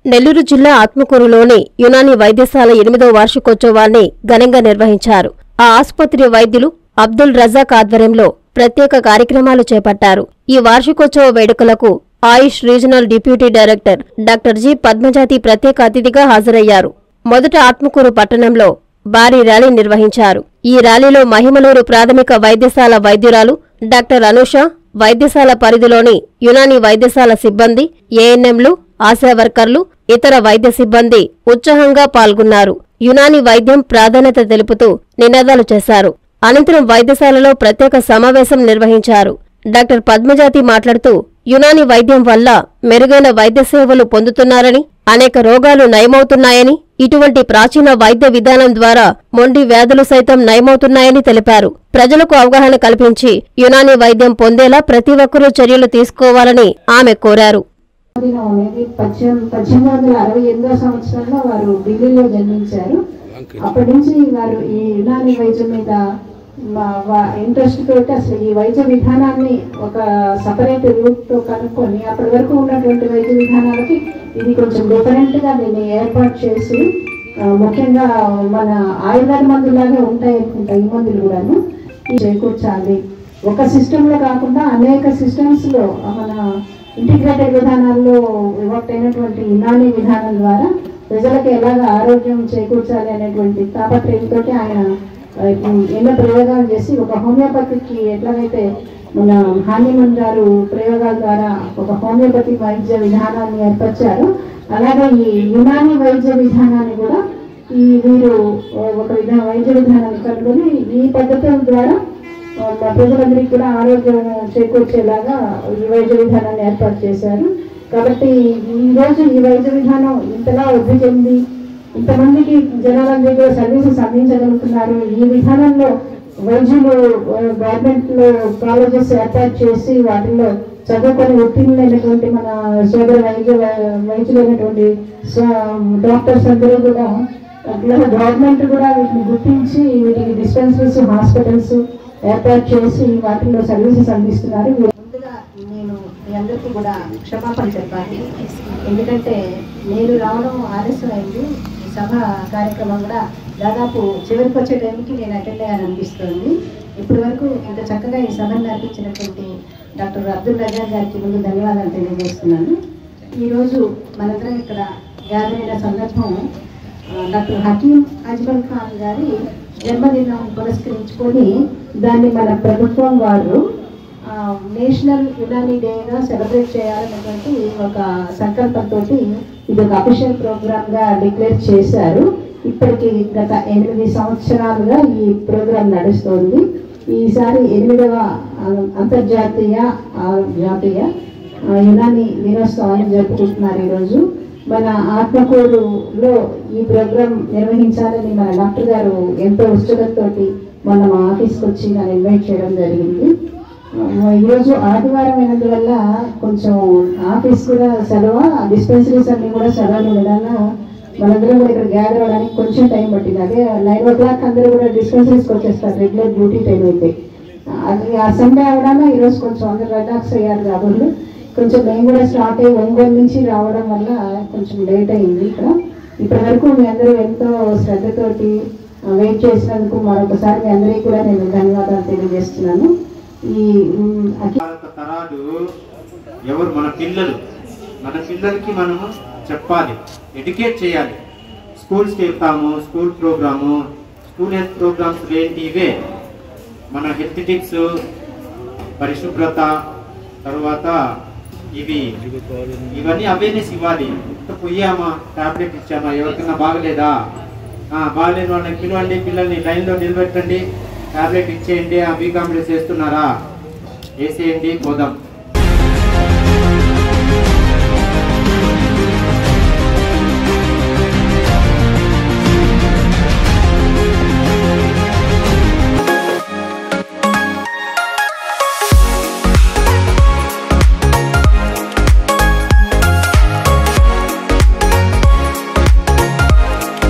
నెల్లూరు జిల్లా ఆత్మకూరులోని యునాని వైద్యశాల ఎనిమిదో వార్షికోత్సవాన్ని ఘనంగా నిర్వహించారు ఆ ఆసుపత్రి వైద్యులు అబ్దుల్ రజాక్ ఆధ్వర్యంలో ప్రత్యేక కార్యక్రమాలు చేపట్టారు ఈ వార్షికోత్సవ వేడుకలకు Ayush regional deputy director doctor G Padmajathi ప్రత్యేక అతిథిగా హాజరయ్యారు మొదట ఆత్మకూరు పట్టణంలో భారీ ర్యాలీ నిర్వహించారు ఈ ర్యాలీలో మహిమలూరు ప్రాథమిక వైద్యశాల వైద్యురాలు డాక్టర్ అనూష వైద్యశాల పరిధిలోని యునాని వైద్యశాల సిబ్బంది ఏఎన్ఎంలు ఆశా వర్కర్లు ఇతర వైద్య సిబ్బంది ఉత్సాహంగా పాల్గొన్నారు యునాని వైద్యం ప్రాధాన్యత తెలుపుతూ నినాదాలు చేశారు అనంతరం వైద్యశాలలో ప్రత్యేక సమావేశం నిర్వహించారు డాక్టర్ పద్మజాతి మాట్లాడుతూ యునాని వైద్యం వల్ల మెరుగైన వైద్య సేవలు పొందుతున్నారని అనేక రోగాలు నయమవుతున్నాయని ఇటువంటి ప్రాచీన వైద్య విధానం ద్వారా మొండి వ్యాధులు సైతం నయమవుతున్నాయని తెలిపారు ప్రజలకు అవగాహన కల్పించి యునాని వైద్యం పొందేలా ప్రతి ఒక్కరూ చర్యలు తీసుకోవాలని ఆమె కోరారు దినం అనేది పద్దెనిమిది పద్దెనిమిది వందల అరవై ఎనిమిదో సంవత్సరంలో వారు ఢిల్లీలో జన్మించారు అప్పటి నుంచి వారు ఈ యునాని వైద్యం మీద ఇంట్రెస్ట్ తోటి అసలు ఈ వైద్య విధానాన్ని ఒక సపరేట్ రూట్ తో కనుక్కొని అప్పటి వరకు ఉన్నటువంటి వైద్య విధానాలకి ఇది కొంచెం డిఫరెంట్ గా దీన్ని ఏర్పాటు చేసి ఆ, ముఖ్యంగా మన ఆయుర్వేద మందులాగే ఉంటాయి అనుకుంటా ఈ మందులు కూడాను ఇది చేకూర్చాలి ఒక సిస్టమ్ లో కాకుండా అనేక సిస్టమ్స్ లో మన ఇంటిగ్రేటెడ్ విధానాల్లో విభక్త అయినటువంటి యునాని విధానం ద్వారా ప్రజలకు ఎలాగ ఆరోగ్యం చేకూర్చాలి అనేటువంటి తాపత్రయంతో ఆయన ఆ, ఎన్నో ప్రయోగాలు చేసి ఒక హోమియోపతికి ఎట్లాగైతే మన హానిమన్ గారు ప్రయోగాల ద్వారా ఒక హోమియోపతి వైద్య విధానాన్ని ఏర్పరిచారు అలాగే ఈ యునాని వైద్య విధానాన్ని కూడా ఈ వీరు ఒక విధ వైద్య విధానాన్ని కనుగొని ఈ పద్ధతుల ద్వారా ఆ, ప్రజలందరికీ కూడా ఆరోగ్యం చేకూర్చేలాగా ఈ వైద్య విధానాన్ని ఏర్పాటు చేశారు కాబట్టి ఈ రోజు ఈ వైద్య విధానం ఇంతలా వృద్ధి చెంది ఇంతమందికి జనాలందరికీ కూడా సర్వీసెస్ అందించగలుగుతున్నారు ఈ విధానంలో వైద్యులు గవర్నమెంట్ లో కాలేజెస్ ఏర్పాటు చేసి వాటిల్లో చదువుకొని ఉత్తీర్ణులైనటువంటి మన సోదర వైద్య వైద్యులైనటువంటి డాక్టర్స్ అందరూ కూడా అట్లా గవర్నమెంట్ కూడా వీటిని గుర్తించి వీటికి డిస్పెన్సరీస్ హాస్పిటల్స్ ఏర్పాటు చేసి వాటిల్లో సర్వీసెస్ అందిస్తున్నారు ముందుగా నేను మీ అందరికీ కూడా క్షమాపణ చెప్పాలి ఎందుకంటే నేను రావడం ఆలస్యం అయింది ఈ సభ కార్యక్రమం కూడా దాదాపు చివరికి వచ్చే టైంకి నేను అటెండ్ అయ్యాను అనిపిస్తుంది ఇప్పటి వరకు ఇంత చక్కగా ఈ సభను నడిపించినటువంటి డాక్టర్ అబ్దుల్ రజా గారికి ముందు ధన్యవాదాలు తెలియజేస్తున్నాను ఈరోజు మనందరం ఇక్కడ గ్యాదర్ అయిన సందర్భం ఆ, డాక్టర్ హకీం అజ్మల్ ఖాన్ గారి జన్మదినం పురస్కరించుకొని దాన్ని మన ప్రభుత్వం వారు ఆ, నేషనల్ యునానీ డేగా సెలబ్రేట్ చేయాలనేటువంటి ఒక సంకల్పంతో ఇది ఒక అఫీషియల్ ప్రోగ్రామ్ గా డిక్లేర్ చేశారు ఇప్పటికి గత ఎనిమిది సంవత్సరాలుగా ఈ ప్రోగ్రాం నడుస్తోంది ఈసారి ఎనిమిదవ ఆ, అంతర్జాతీయ ఆ, జాతీయ ఆ, యునాని దినోత్సవాన్ని జరుపుకుంటున్నారు ఈరోజు మన ఆత్మకూరులో ఈ ప్రోగ్రాం నిర్వహించాలని మన డాక్టర్ గారు ఎంతో ఉత్సుకతతోటి మొన్న మా ఆఫీస్కి వచ్చి నన్ను ఇన్వైట్ చేయడం జరిగింది ఆ, ఈరోజు ఆదివారం అయినందువల్ల కొంచెం ఆఫీస్ కూడా సెలవు డిస్పెన్సరీస్ అన్ని కూడా సెలవులు ఉండడం మనందరం కూడా ఇక్కడ గ్యాదర్ అవడానికి కొంచెం టైం పట్టింది అదే నైన్ ఓ క్లాక్ అందరూ కూడా డిస్పెన్సరీస్కి వచ్చేస్తారు రెగ్యులర్ డ్యూటీ టైం అయితే అది ఆ సండే అవడాన ఈరోజు కొంచెం అందరు రిలాక్స్ అయ్యారు కాబట్టి కొంచెం మేము కూడా స్టార్ట్ అయ్యి ఒంగోలు నుంచి రావడం వల్ల కొంచెం లేట్ అయింది ఇక్కడ ఇప్పటి వరకు మీ అందరూ ఎంతో శ్రద్ధతోటి వెయిట్ చేసినందుకు మరొకసారి మీ అందరికీ కూడా నేను ధన్యవాదాలు తెలియజేస్తున్నాను ఈ ఉమ్, అఖి- భారత తరాలు ఎవరు మన పిల్లలు మన పిల్లలకి మనము చెప్పాలి ఎడ్యుకేట్ చేయాలి స్కూల్స్కి వెళ్తాము school programme school health programmes ఏంటి ఇవే మన హెల్త్ టిప్స్ పరిశుభ్రత తర్వాత ఇవి ఇవన్నీ అవేర్నెస్ ఇవ్వాలి ఇంత పోయామా టాబ్లెట్ ఇచ్చామా ఎవరికైనా బాగలేదా ఆ, బాగలేని వాళ్ళని పిలవండి పిల్లల్ని లైన్లో నిలబెట్టండి టాబ్లెట్ ఇచ్చేయండి ఆ బీ కాంప్లెక్స్ వేస్తున్నారా వేసేయండి పోదాం